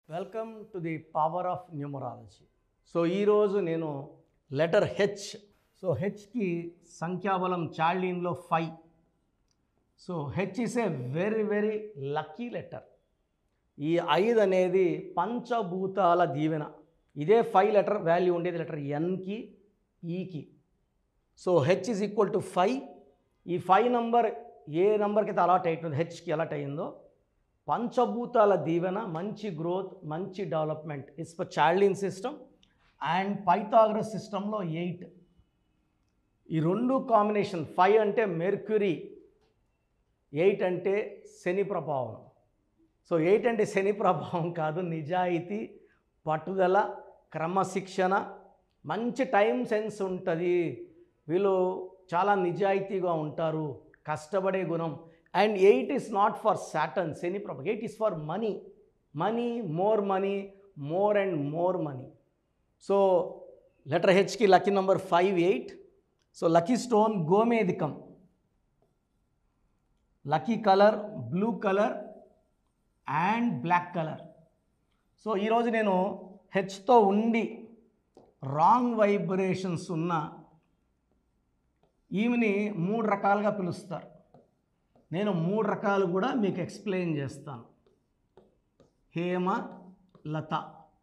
welcome to the power of numerology so ఈరోజు నేను letter H so హెచ్కి సంఖ్యాబలం చార్లీన్లో five so H is a very very lucky letter ఈ ఐదు అనేది పంచభూతాల దీవెన ఇదే ఫైవ్ లెటర్ వాల్యూ ఉండేది లెటర్ ఎన్కి ఈకి so H is equal to five ఈ ఫైవ్ నంబర్ ఏ నెంబర్కి అయితే అలాట్ అవుతుంది హెచ్కి అలాట్ అయ్యిందో పంచభూతాల దీవెన మంచి గ్రోత్ మంచి development is for Chaldean system and Pythagoras సిస్టంలో ఎయిట్ ఈ రెండు కాంబినేషన్ ఫైవ్ అంటే మెర్క్యూరీ ఎయిట్ అంటే శని ప్రభావం సో ఎయిట్ అంటే శని ప్రభావం కాదు నిజాయితీ పట్టుదల క్రమశిక్షణ మంచి టైం సెన్స్ ఉంటుంది వీళ్ళు చాలా నిజాయితీగా ఉంటారు కష్టపడే గుణం and eight is not for Satan శని ప్రభావం eight is for money money more money more and more money so letter హెచ్కి lucky number five eight so lucky stone గోమేదికం lucky colour blue colour and black colour so ఈరోజు నేను హెచ్తో ఉండి wrong vibrations ఉన్న ఈమెని మూడు రకాలుగా పిలుస్తారు నేను మూడు రకాలు కూడా మీకు ఎక్స్ప్లెయిన్ చేస్తాను హేమ లత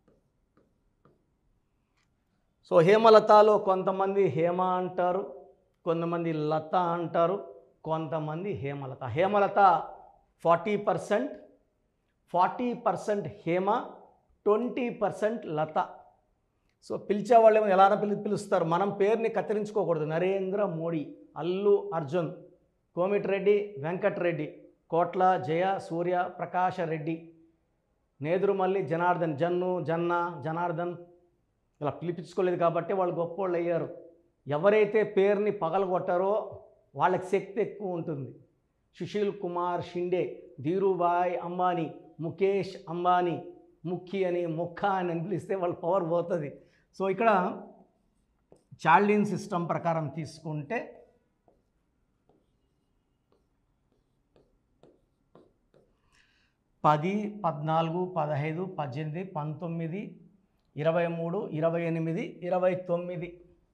సో హేమలతలో కొంతమంది హేమ అంటారు కొంతమంది లత అంటారు కొంతమంది Hemalatha Hemalatha forty percent forty percent Hema twenty percent Latha so పిలిచే వాళ్ళు ఏమో ఎలా పిలి పిలుస్తారు మనం పేరుని కత్తిరించుకోకూడదు నరేంద్ర మోడీ అల్లు అర్జున్ కోమిటిరెడ్డి వెంకటరెడ్డి కోట్ల జయ సూర్య ప్రకాశ రెడ్డి నేదురుమల్లి జనార్దన్ జన్ను జన్న జనార్దన్ ఇలా పిలిపించుకోలేదు కాబట్టి వాళ్ళు గొప్పోళ్ళు అయ్యారు ఎవరైతే పేరుని పగలగొట్టారో వాళ్ళకి శక్తి ఎక్కువ ఉంటుంది సుశీల్ కుమార్ షిండే ధీరుభాయ్ అంబానీ ముఖేష్ అంబానీ ముఖి అని ముఖ అని పిలిస్తే వాళ్ళ పవర్ పోతుంది సో ఇక్కడ చార్లిన్ సిస్టమ్ ప్రకారం తీసుకుంటే పది పద్నాలుగు పదహైదు పద్దెనిమిది పంతొమ్మిది ఇరవై మూడు ఇరవై ఎనిమిది ఇరవై తొమ్మిది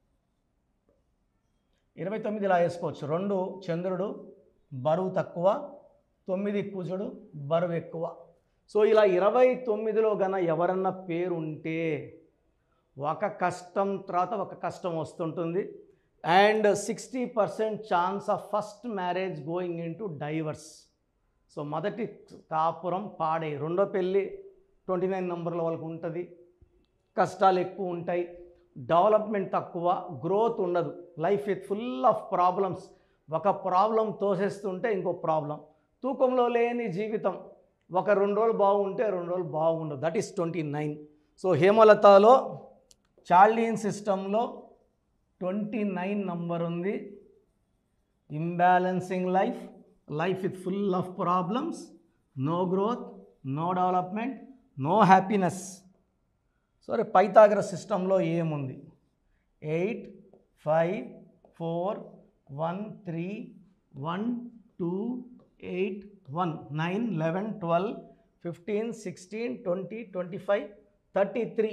ఇరవై తొమ్మిది ఇలా వేసుకోవచ్చు రెండు చంద్రుడు బరువు తక్కువ తొమ్మిది కుజుడు బరువు ఎక్కువ సో ఇలా ఇరవై తొమ్మిదిలో గన ఎవరన్నా పేరు ఉంటే ఒక కష్టం తర్వాత ఒక కష్టం వస్తుంటుంది and sixty percent chance of first marriage going into divorce so మొదటి కాపురం పాడే రెండో పెళ్ళి ట్వంటీ నైన్ నెంబర్ల వాళ్ళకు ఉంటుంది కష్టాలు ఎక్కువ ఉంటాయి డెవలప్మెంట్ తక్కువ గ్రోత్ ఉండదు life with full of problems ఒక ప్రాబ్లం తోసేస్తుంటే ఇంకో ప్రాబ్లం తూకంలో లేని జీవితం ఒక రెండు రోజులు బాగుంటే రెండు రోజులు బాగుండదు that is twenty nine so హేమలతలో చార్లీన్ సిస్టంలో ట్వంటీ నైన్ నంబర్ ఉంది imbalancing life life with full of problems no growth no development no happiness సరే పైతాగర సిస్టంలో ఏముంది eight five four one three one two eight one nine eleven twelve fifteen sixteen twenty twenty five thirty three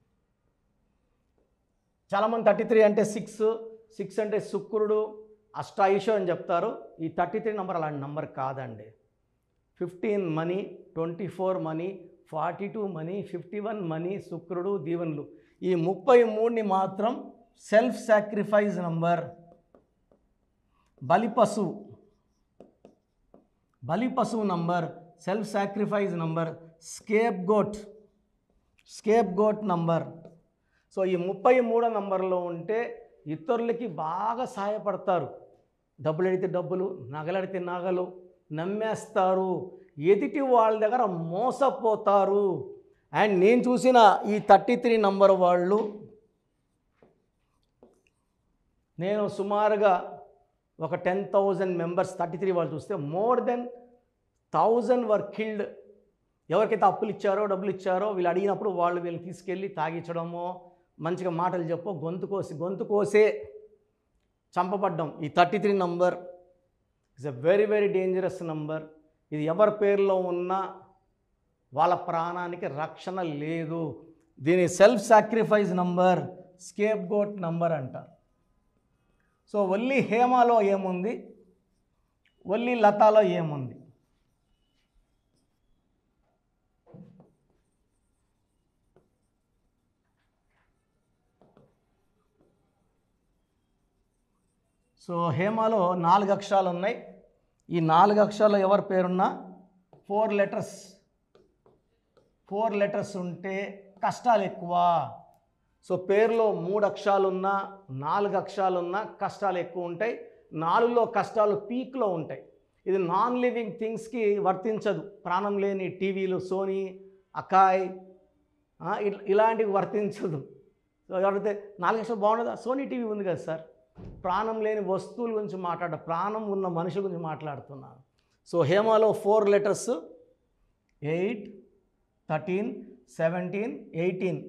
చాలామంది thirty three అంటే six six అంటే శుక్రుడు అష్టాయుషం అని చెప్తారు ఈ థర్టీ త్రీ నెంబర్ అలాంటి నెంబర్ కాదండి fifteen money twenty four money forty two money fifty one money శుక్రుడు దీవెనలు ఈ ముప్పై మూడుని మాత్రం సెల్ఫ్ సాక్రిఫైస్ నంబర్ బలిపశువు బలిపశువు number self sacrifice number scapegoat scapegoat number so ఈ ముప్పై మూడో నంబర్లో ఉంటే ఇతరులకి బాగా సహాయపడతారు డబ్బులు అడిగితే డబ్బులు నగలడితే నగలు నమ్మేస్తారు ఎదుటి వాళ్ళ దగ్గర మోసపోతారు అండ్ నేను చూసిన ఈ థర్టీ త్రీ నంబర్ వాళ్ళు నేను సుమారుగా ఒక ten thousand members thirty three వాళ్ళు చూస్తే more than thousand were killed ఎవరికైతే అప్పులు ఇచ్చారో డబ్బులు ఇచ్చారో వీళ్ళు అడిగినప్పుడు వాళ్ళు వీళ్ళు తీసుకెళ్ళి తాగించడమో మంచిగా మాటలు చెప్పో గొంతు కోసి గొంతు కోసే చంపబడ్డం ఈ thirty three number is a very very dangerous number ఇది ఎవరి పేరులో ఉన్నా వాళ్ళ ప్రాణానికి రక్షణ లేదు దీని self sacrifice number scapegoat number అంటారు సో ఒల్లి హేమలో ఏముంది ఒల్లి లతాలో ఏముంది సో హేమలో నాలుగు అక్షరాలు ఉన్నాయి ఈ నాలుగు అక్షరాలు ఎవరి పేరున్నా ఫోర్ లెటర్స్ ఫోర్ లెటర్స్ ఉంటే కష్టాలు ఎక్కువ సో పేరులో మూడు అక్షరాలు ఉన్నా నాలుగు అక్షరాలు ఉన్నా కష్టాలు ఎక్కువ ఉంటాయి నాలుగులో కష్టాలు పీక్లో ఉంటాయి ఇది నాన్ లివింగ్ థింగ్స్కి వర్తించదు ప్రాణం లేని టీవీలు సోనీ అకాయ్ ఆ, ఇల్- ఇలాంటివి వర్తించదు సో ఎవరైతే నాలుగు అక్షరాలు బాగుండదా సోనీ టీవీ ఉంది కదా సార్ ప్రాణం లేని వస్తువుల గురించి మాట్లాడ ప్రాణం ఉన్న మనుషుల గురించి మాట్లాడుతున్నాను సో హేమాలో four letters eight thirteen seventeen eighteen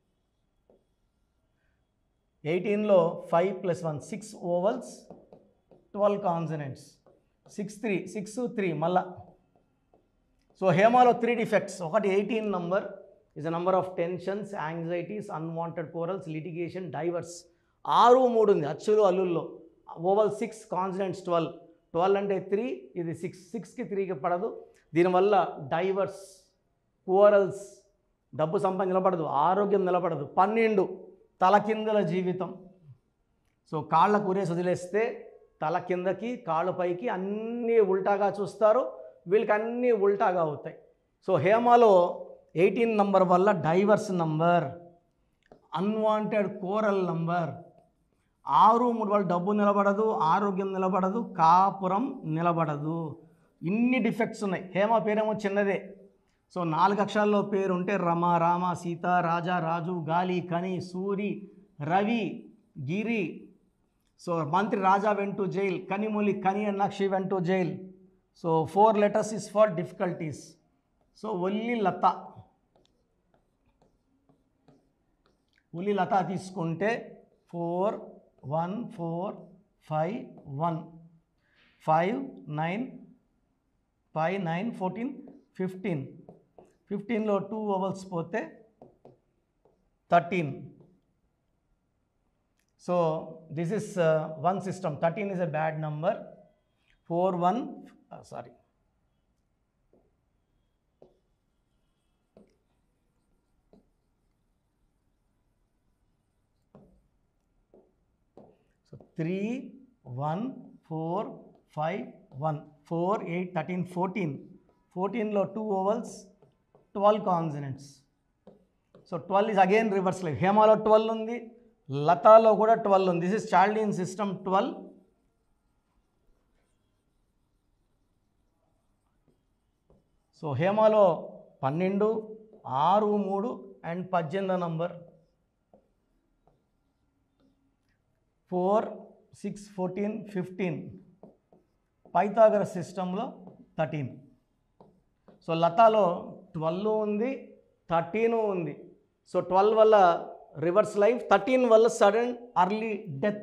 ఎయిటీన్లో five plus one six vowels twelve consonants six three six three మళ్ళా సో హేమాలో త్రీ డిఫెక్ట్స్ ఒకటి eighteen number is a number of tensions anxieties unwanted quarrels litigation divorce ఆరు మూడు ఉంది అచ్చులు అల్లుల్లో vowel six consonants twelve twelve అంటే three ఇది సిక్స్ సిక్స్కి త్రీకి పడదు దీనివల్ల డైవర్స్ కోరల్స్ డబ్బు సంపాదన నిలబడదు ఆరోగ్యం నిలబడదు పన్నెండు తలకిందుల జీవితం సో కాళ్ళకు ఉరేసి వదిలేస్తే తల కిందకి కాళ్ళు పైకి అన్నీ ఉల్టాగా చూస్తారు వీళ్ళకి అన్నీ ఉల్టాగా అవుతాయి సో హేమాలో ఎయిటీన్ నంబర్ వల్ల divorce number unwanted quarrel number ఆరు మూడు వల్ల డబ్బు నిలబడదు ఆరోగ్యం నిలబడదు కాపురం నిలబడదు ఇన్ని డిఫెక్ట్స్ ఉన్నాయి హేమ పేరేమో చిన్నదే సో నాలుగు అక్షరాల్లో పేరు ఉంటే రమ రామ సీత రాజా రాజు గాలి కని సూరి రవి గిరి సో మంత్రి రాజా వెంట్ టు జైల్ కనిమూలి కని అండ్ నక్షి went to jail so four letters is for difficulties so ఒల్లి లత ఉలి లత తీసుకుంటే four one four five one five nine five nine fourteen fifteen ఫిఫ్టీన్లో టూ ఓవల్స్ పోతే thirteen so this is one system thirteen is a bad number four one sorry so three one four five one four eight thirteen fourteen ఫోర్టీన్లో two vowels twelve consonants so twelve is again reverse life హేమాలో twelve ఉంది లతాలో కూడా twelve ఉంది this is Chaldean system twelve so హేమాలో పన్నెండు ఆరు మూడు అండ్ పద్దెనిమిదో number four six fourteen fifteen పైథాగర సిస్టంలో థర్టీన్ సో లతాలో ట్వెల్వ్ ఉంది థర్టీన్ ఉంది సో ట్వెల్వ్ వల్ల రివర్స్ లైఫ్ థర్టీన్ వల్ల sudden early death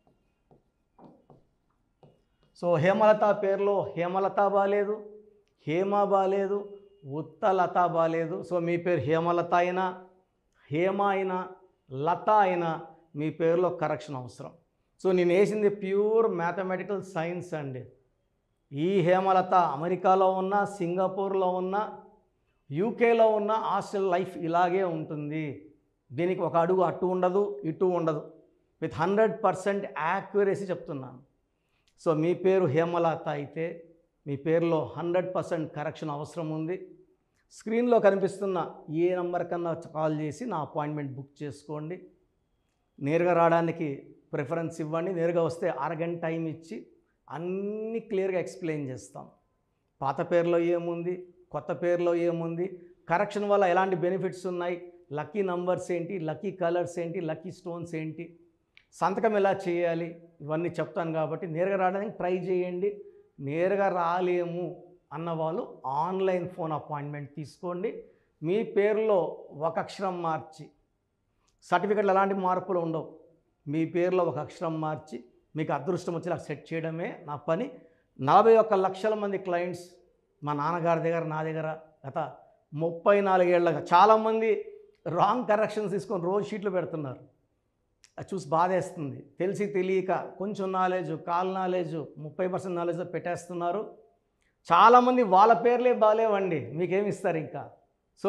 so Hemalatha పేరులో హేమలత బాలేదు హేమ బాలేదు ఉత్తలత బాలేదు సో మీ పేరు హేమలత అయినా హేమ అయినా లత అయినా మీ పేరులో కరెక్షన్ అవసరం సో నేను వేసింది ప్యూర్ మ్యాథమెటికల్ సైన్స్ అండి ఈ హేమలత అమెరికాలో ఉన్న సింగపూర్లో ఉన్న యూకేలో ఉన్న హాస్టల్ లైఫ్ ఇలాగే ఉంటుంది దీనికి ఒక అడుగు అటు ఉండదు ఇటు ఉండదు విత్ హండ్రెడ్ పర్సెంట్ యాక్యురసీ చెప్తున్నాను సో మీ పేరు హేమలత అయితే మీ పేరులో హండ్రెడ్ పర్సెంట్ కరెక్షన్ అవసరం ఉంది స్క్రీన్లో కనిపిస్తున్న ఏ నంబర్ కన్నా కాల్ చేసి నా అపాయింట్మెంట్ బుక్ చేసుకోండి నేరుగా రావడానికి ప్రిఫరెన్స్ ఇవ్వండి నేరుగా వస్తే అరగంట టైం ఇచ్చి అన్నీ క్లియర్గా ఎక్స్ప్లెయిన్ చేస్తాం పాత పేరులో ఏముంది కొత్త పేరులో ఏముంది కరెక్షన్ వల్ల ఎలాంటి బెనిఫిట్స్ ఉన్నాయి లక్కీ నంబర్స్ ఏంటి లక్కీ కలర్స్ ఏంటి లక్కీ స్టోన్స్ ఏంటి సంతకం ఎలా చేయాలి ఇవన్నీ చెప్తాను కాబట్టి నేరుగా రావడానికి ట్రై చేయండి నేరుగా రాలేము అన్న వాళ్ళు ఆన్లైన్ ఫోన్ అపాయింట్మెంట్ తీసుకోండి మీ పేరులో ఒక అక్షరం మార్చి సర్టిఫికెట్లు ఎలాంటి మార్పులు ఉండవు మీ పేరులో ఒక అక్షరం మార్చి మీకు అదృష్టం వచ్చేలా సెట్ చేయడమే నా పని నలభై ఒక్క లక్షల మంది క్లయింట్స్ మా నాన్నగారి దగ్గర నా దగ్గర గత ముప్పై నాలుగేళ్లగా చాలామంది రాంగ్ కరెక్షన్స్ తీసుకొని రోజు షీట్లు పెడుతున్నారు అది చూసి బాధేస్తుంది తెలిసి తెలియక కొంచెం నాలెడ్జ్ కాల్ నాలెడ్జ్ ముప్పై పర్సెంట్ నాలెడ్జ్ పెట్టేస్తున్నారు చాలామంది వాళ్ళ పేర్లే బాగాలేవండి మీకేమి ఇస్తారు ఇంకా సో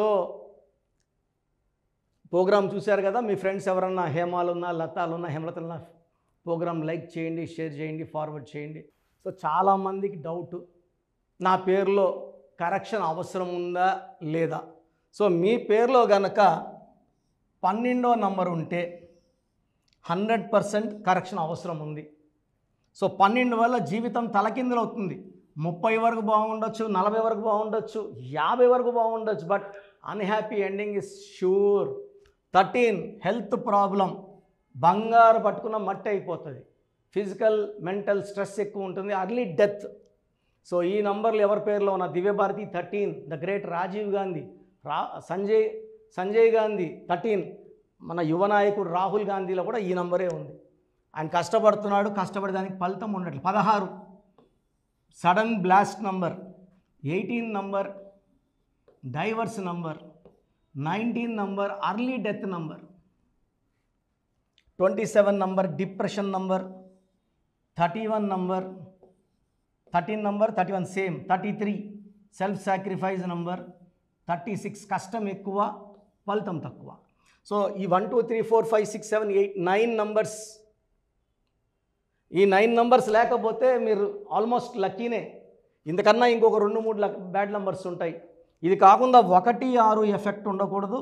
ప్రోగ్రామ్ చూశారు కదా మీ ఫ్రెండ్స్ ఎవరన్నా హేమాలు ఉన్నా లతాలు ఉన్నా హేమలతలున్నా ప్రోగ్రామ్ లైక్ చేయండి షేర్ చేయండి ఫార్వర్డ్ చేయండి సో చాలామందికి డౌట్ నా పేరులో కరెక్షన్ అవసరం ఉందా లేదా సో మీ పేరులో గనక పన్నెండో నంబర్ ఉంటే హండ్రెడ్ పర్సెంట్ కరెక్షన్ అవసరం ఉంది సో పన్నెండు వల్ల జీవితం తలకిందులు అవుతుంది ముప్పై వరకు బాగుండొచ్చు నలభై వరకు బాగుండొచ్చు యాభై వరకు బాగుండొచ్చు but unhappy ending is sure thirteen health problem బంగారు పట్టుకున్న మట్టి అయిపోతుంది ఫిజికల్ మెంటల్ స్ట్రెస్ ఎక్కువ ఉంటుంది అర్లీ డెత్ సో ఈ నంబర్లు ఎవరి పేరులో ఉన్న Divya Bharati thirteen the great Rajiv Gandhi రా సంజయ్ సంజయ్ గాంధీ థర్టీన్ మన యువ నాయకుడు రాహుల్ గాంధీలో కూడా ఈ నంబరే ఉంది ఆయన కష్టపడుతున్నాడు కష్టపడే దానికి ఫలితం ఉండట్లేదు పదహారు sudden blast number eighteen number divorce number nineteen number early death number twenty seven number depression number thirty one number thirteen number thirty one same thirty three self sacrifice number thirty six కష్టం ఎక్కువ ఫలితం తక్కువ so ఈ one two three four five six seven eight nine numbers ఈ nine numbers లేకపోతే మీరు almost లక్కీనే ఇంతకన్నా ఇంకొక రెండు మూడు లక్ బ్యాడ్ నంబర్స్ ఉంటాయి ఇది కాకుండా ఒకటి ఆరు ఎఫెక్ట్ ఉండకూడదు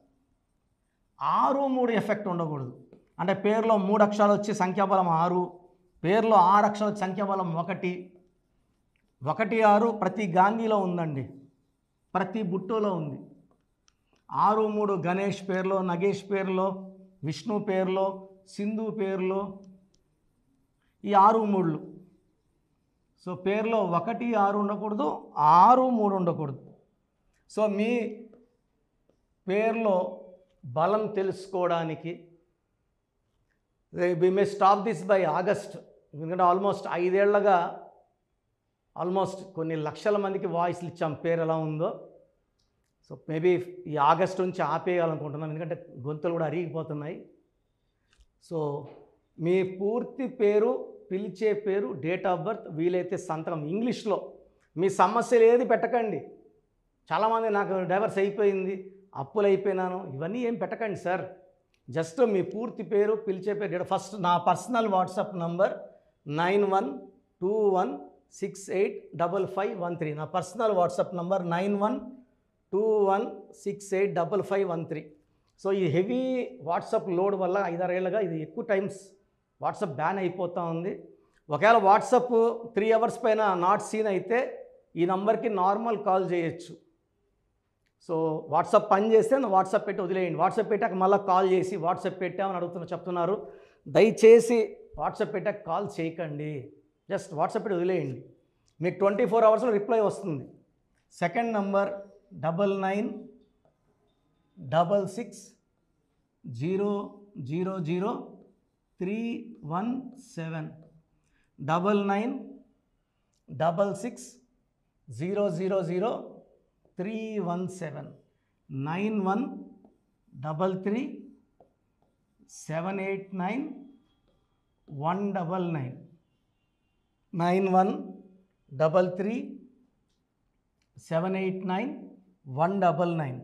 ఆరు మూడు ఎఫెక్ట్ ఉండకూడదు అంటే పేరులో మూడు అక్షరాలు వచ్చి సంఖ్యాబలం ఆరు పేరులో ఆరు అక్షరాలు వచ్చి సంఖ్యాబలం ఒకటి ఒకటి ఆరు ప్రతి గాంధీలో ఉందండి ప్రతి బుట్టోలో ఉంది ఆరు మూడు గణేష్ పేరులో నగేష్ పేరులో విష్ణు పేరులో సింధు పేరులో ఈ ఆరు మూడులు సో పేరులో ఒకటి ఆరు ఉండకూడదు ఆరు మూడు ఉండకూడదు సో మీ పేరులో బలం తెలుసుకోవడానికి we may stop this by August ఎందుకంటే ఆల్మోస్ట్ ఐదేళ్లగా ఆల్మోస్ట్ కొన్ని లక్షల మందికి వాయిస్లు ఇచ్చాం పేరు ఎలా ఉందో సో మేబీ ఈ ఆగస్ట్ నుంచి ఆపేయాలనుకుంటున్నాం ఎందుకంటే గొంతులు కూడా అరిగిపోతున్నాయి సో మీ పూర్తి పేరు పిలిచే పేరు డేట్ ఆఫ్ బర్త్ వీలైతే సంతకం ఇంగ్లీష్లో మీ సమస్యలు ఏది పెట్టకండి చాలామంది నాకు డైవర్స్ అయిపోయింది అప్పులు అయిపోయినాను ఇవన్నీ ఏం పెట్టకండి సార్ జస్ట్ మీ పూర్తి పేరు పిలిచే పేరు డేట్ ఫస్ట్ నా personal WhatsApp number nine one two one six eight double five one three నా personal WhatsApp number nine one two one six eight double five one three so ఈ heavy WhatsApp load వల్ల ఐదారేళ్ళగా ఇది ఎక్కువ times WhatsApp ban అయిపోతూ ఉంది ఒకవేళ WhatsApp three hours పైన నాట్ సీన్ అయితే ఈ నంబర్కి నార్మల్ కాల్ చేయొచ్చు సో వాట్సాప్ పని చేస్తే వాట్సాప్ పెట్టి వదిలేయండి వాట్సాప్ పెట్టాక మళ్ళీ కాల్ చేసి వాట్సాప్ పెట్టామని అడుగుతున్న చెప్తున్నారు దయచేసి వాట్సాప్ పెట్టాక కాల్ చేయకండి జస్ట్ వాట్సాప్ పెట్టి వదిలేయండి మీకు ట్వంటీ ఫోర్ అవర్స్లో రిప్లై వస్తుంది second number double nine double six zero zero zero three one seven double nine double six zero zero zero three one seven nine one double three seven eight nine one double nine nine one double three seven eight nine one double nine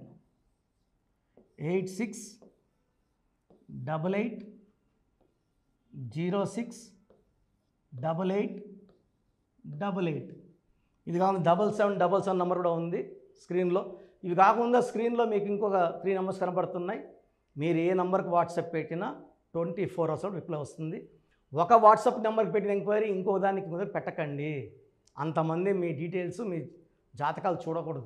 eight six double eight zero six double eight double eight ఇది కాకుండా double seven double seven number కూడా ఉంది స్క్రీన్లో ఇవి కాకుండా స్క్రీన్లో మీకు ఇంకొక త్రీ నెంబర్స్ కనబడుతున్నాయి మీరు ఏ నెంబర్కి వాట్సాప్ పెట్టినా ట్వంటీ ఫోర్ అవర్స్ రిప్లై వస్తుంది ఒక వాట్సాప్ నెంబర్కి పెట్టిన ఎంక్వైరీ ఇంకో దానికి ముందు పెట్టకండి అంతమంది మీ డీటెయిల్స్ మీ జాతకాలు చూడకూడదు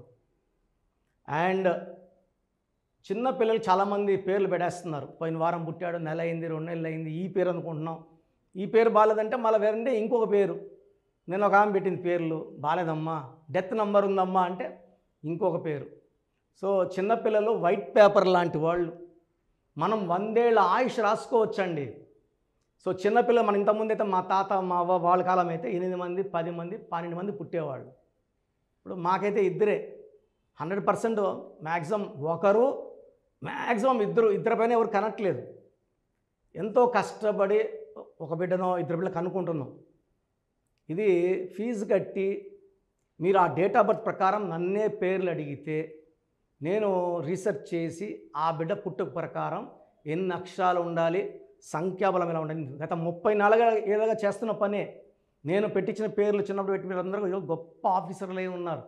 అండ్ చిన్న పిల్లలు చాలామంది పేర్లు పెట్టేస్తున్నారు పోయిన వారం పుట్టాడు నెల అయింది రెండు నెలలు అయింది ఈ పేరు అనుకుంటున్నాం ఈ పేరు బాగాలేదంటే మళ్ళీ వేరంటే ఇంకొక పేరు నేను ఒక ఆమె పెట్టింది పేర్లు బాగాలేదమ్మా డెత్ నంబర్ ఉందమ్మా అంటే ఇంకొక పేరు సో చిన్నపిల్లలు వైట్ పేపర్ లాంటి వాళ్ళు మనం వందేళ్ళ ఆయుష్ రాసుకోవచ్చండి సో చిన్నపిల్లలు మన ఇంతకుముందు అయితే మా తాత మా అవ్వ వాళ్ళ కాలం అయితే ఎనిమిది మంది పది మంది పన్నెండు మంది పుట్టేవాళ్ళు ఇప్పుడు మాకైతే ఇద్దరే హండ్రెడ్ పర్సెంట్ మ్యాక్సిమం ఒకరు మ్యాక్సిమం ఇద్దరు ఇద్దరిపైన ఎవరు కనట్లేదు ఎంతో కష్టపడి ఒక బిడ్డనో ఇద్దరు బిడ్డలు కనుక్కుంటున్నాం ఇది ఫీజు కట్టి మీరు ఆ డేట్ ఆఫ్ బర్త్ ప్రకారం నన్నే పేర్లు అడిగితే నేను రీసెర్చ్ చేసి ఆ బిడ్డ పుట్టుక ప్రకారం ఎన్ని అక్షరాలు ఉండాలి సంఖ్యాబలం ఎలా ఉండాలి గత ముప్పై నాలుగు ఏళ్ళగా చేస్తున్న పనే నేను పెట్టించిన పేర్లు చిన్నప్పుడు పెట్టి మీరు అందరూ ఈరోజు గొప్ప ఆఫీసర్లు అయి ఉన్నారు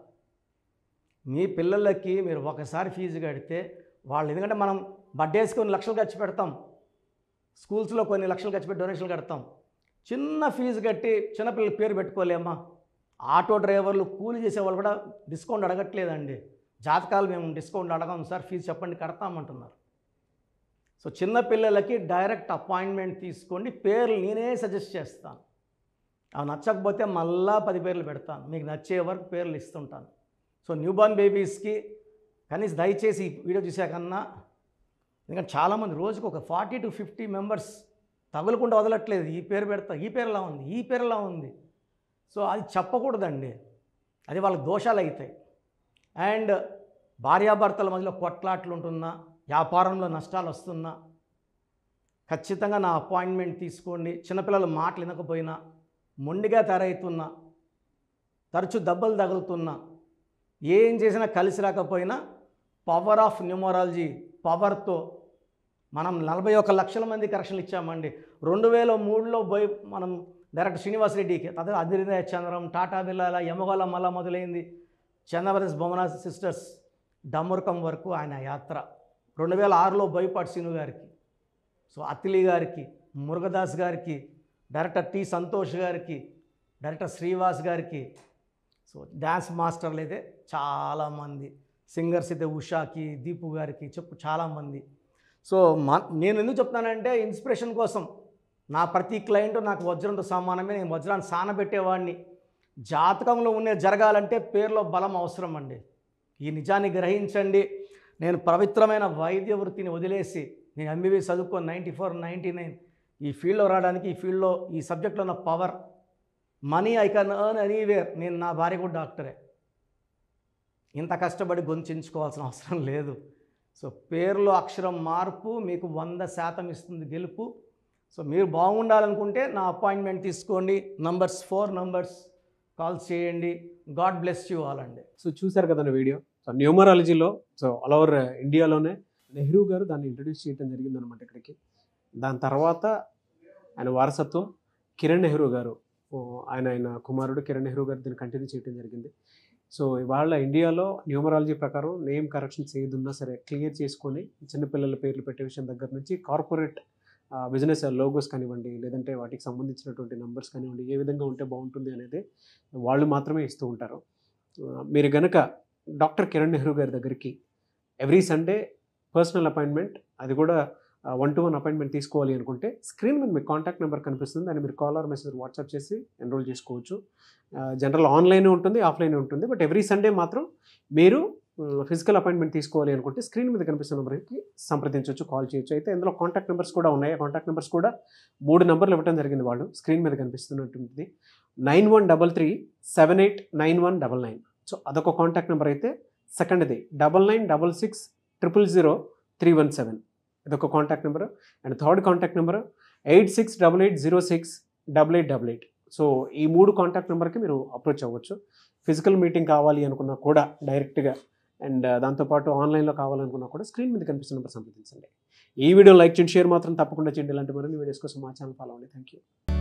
మీ పిల్లలకి మీరు ఒకసారి ఫీజు కడితే వాళ్ళు ఎందుకంటే మనం బర్త్డేస్కి కొన్ని లక్షలు ఖర్చు పెడతాం స్కూల్స్లో కొన్ని లక్షలు ఖర్చు పెట్టి డొనేషన్లు కడతాం చిన్న ఫీజు కట్టి చిన్నపిల్లల పేరు పెట్టుకోలేమా ఆటో డ్రైవర్లు కూలి చేసే వాళ్ళు కూడా డిస్కౌంట్ అడగట్లేదండి జాతకాలు మేము డిస్కౌంట్ అడగం సార్ ఫీజు చెప్పండి కడతామంటున్నారు సో చిన్న పిల్లలకి డైరెక్ట్ అపాయింట్మెంట్ తీసుకోండి పేర్లు నేనే సజెస్ట్ చేస్తాను అవి నచ్చకపోతే మళ్ళా పది పేర్లు పెడతాను మీకు నచ్చే వరకు పేర్లు ఇస్తుంటాను సో న్యూబార్న్ బేబీస్కి కనీసం దయచేసి ఈ వీడియో చూసాకన్నా ఎందుకంటే చాలామంది రోజుకు ఒక ఫార్టీ టు ఫిఫ్టీ మెంబర్స్ తగులకుండా వదలట్లేదు ఈ పేరు పెడతా ఈ పేరులా ఉంది ఈ పేరులా ఉంది సో అది చెప్పకూడదండి అది వాళ్ళ దోషాలు అవుతాయి అండ్ భార్యాభర్తల మధ్యలో కొట్లాట్లు ఉంటున్నా వ్యాపారంలో నష్టాలు వస్తున్నా ఖచ్చితంగా నా అపాయింట్మెంట్ తీసుకోండి చిన్నపిల్లలు మాటలు వినకపోయినా మొండిగా తయారవుతున్నా తరచు దెబ్బలు తగులుతున్నా ఏం చేసినా కలిసి రాకపోయినా పవర్ ఆఫ్ న్యూమరాలజీ పవర్తో మనం నలభై ఒక్క లక్షల మంది కరెక్షన్లు ఇచ్చామండి రెండు వేల మూడులో పోయి మనం డైరెక్ట్ శ్రీనివాస్ రెడ్డికి తర్వాత అదిరిదయ చంద్రం టాటా బిర్లా యమగోళ మళ్ళా మొదలైంది చంద్రవరస్ బొమ్మనా సిస్టర్స్ డమ్మరుకం వరకు ఆయన యాత్ర రెండు వేల ఆరులో బోయపాటి శ్రీను గారికి సో అతిలి గారికి మురుగదాస్ గారికి డైరెక్టర్ టి సంతోష్ గారికి డైరెక్టర్ శ్రీవాస్ గారికి సో డ్యాన్స్ మాస్టర్లు అయితే చాలామంది సింగర్స్ అయితే ఉషాకి దీపు గారికి చెప్పు చాలామంది సో మా నేను ఎందుకు చెప్తానంటే ఇన్స్పిరేషన్ కోసం నా ప్రతి క్లయింట్ నాకు వజ్రంతో సమానమే నేను వజ్రాన్ని సానబెట్టేవాడిని జాతకంలో ఉండే జరగాలంటే పేరులో బలం అవసరం అండి ఈ నిజాన్ని గ్రహించండి నేను పవిత్రమైన వైద్య వృత్తిని వదిలేసి నేను ఎంబీబీ చదువుకొని నైంటీ ఫోర్ నైంటీ నైన్ ఈ ఫీల్డ్లో రావడానికి ఈ ఫీల్డ్లో ఈ సబ్జెక్ట్లో ఉన్న power money I can earn anywhere నేను నా భార్య కూడా డాక్టరే ఇంత కష్టపడి గొంతుంచుకోవాల్సిన అవసరం లేదు సో పేరులో అక్షరం మార్పు మీకు వంద శాతం ఇస్తుంది గెలుపు సో మీరు బాగుండాలనుకుంటే నా అపాయింట్మెంట్ తీసుకోండి నంబర్స్ ఫోర్ నంబర్స్ కాల్స్ చేయండి గాడ్ బ్లెస్ యూ ఆల్ అండి సో చూశారు కదా వీడియో సో న్యూమరాలజీలో సో ఆల్ ఓవర్ ఇండియాలోనే నెహ్రూ గారు దాన్ని ఇంట్రడ్యూస్ చేయడం జరిగిందనమాట ఇక్కడికి దాని తర్వాత ఆయన వారసత్వం కిరణ్ నెహ్రూ గారు ఓ, ఆయన ఆయన కుమారుడు కిరణ్ నెహ్రూ గారు దీన్ని కంటిన్యూ చేయడం జరిగింది సో ఇవాళ ఇండియాలో న్యూమరాలజీ ప్రకారం నేమ్ కరెక్షన్స్ ఏదున్నా సరే క్లియర్ చేసుకొని చిన్నపిల్లల పేర్లు పెట్టే విషయం దగ్గర నుంచి కార్పొరేట్ బిజినెస్ లోగోస్ కానివ్వండి లేదంటే వాటికి సంబంధించినటువంటి నంబర్స్ కానివ్వండి ఏ విధంగా ఉంటే బాగుంటుంది అనేది వాళ్ళు మాత్రమే ఇస్తూ ఉంటారు ఆ, మీరు గనక డాక్టర్ కిరణ్ నెహ్రూ గారి దగ్గరికి ఎవ్రీ సండే పర్సనల్ అపాయింట్మెంట్ అది కూడా వన్ టు వన్ అపాయింట్మెంట్ తీసుకోవాలి అనుకుంటే స్క్రీన్ మీద మీకు కాంటాక్ట్ నెంబర్ కనిపిస్తుంది దాన్ని మీరు కాల్ ఆర్ మెసేజ్ వాట్సాప్ చేసి ఎన్రోల్ చేసుకోవచ్చు జనరల్ ఆన్లైన్ ఉంటుంది ఆఫ్లైన్ ఉంటుంది బట్ ఎవ్రీ సండే మాత్రం మీరు ఫిజికల్ అపాయింట్మెంట్ తీసుకోవాలి అనుకుంటే స్క్రీన్ మీద కనిపిస్తున్న నెంబర్కి సంప్రదించవచ్చు కాల్ చేయొచ్చు అయితే ఇందులో కాంటాక్ట్ నెంబర్స్ కూడా ఉన్నాయి ఆ కాంటాక్ట్ నెంబర్స్ కూడా మూడు నెంబర్లు ఇవ్వడం జరిగింది వాళ్ళు స్క్రీన్ మీద కనిపిస్తున్నటువంటిది nine one double three seven eight nine one double nine so అదొక కాంటాక్ట్ నెంబర్ అయితే సెకండ్ది double nine double six triple zero three one seven ఇదొక contact number and third contact number eight six double eight zero six double eight double eight so ఈ మూడు contact నెంబర్కి మీరు approach అవ్వచ్చు physical meeting కావాలి అనుకున్నా కూడా డైరెక్ట్గా అండ్ దాంతోపాటు ఆన్లైన్లో కావాలనుకున్నా కూడా స్క్రీన్ మీద కనిపిస్తున్న నెంబర్ సంప్రదించండి ఈ వీడియో లైక్ చేయండి షేర్ మాత్రం తప్పకుండా చేయండి ఇలాంటి మరిన్ని వీడియోస్ కోసం మా ఛానల్ ఫాలో అవ్వండి థ్యాంక్ యూ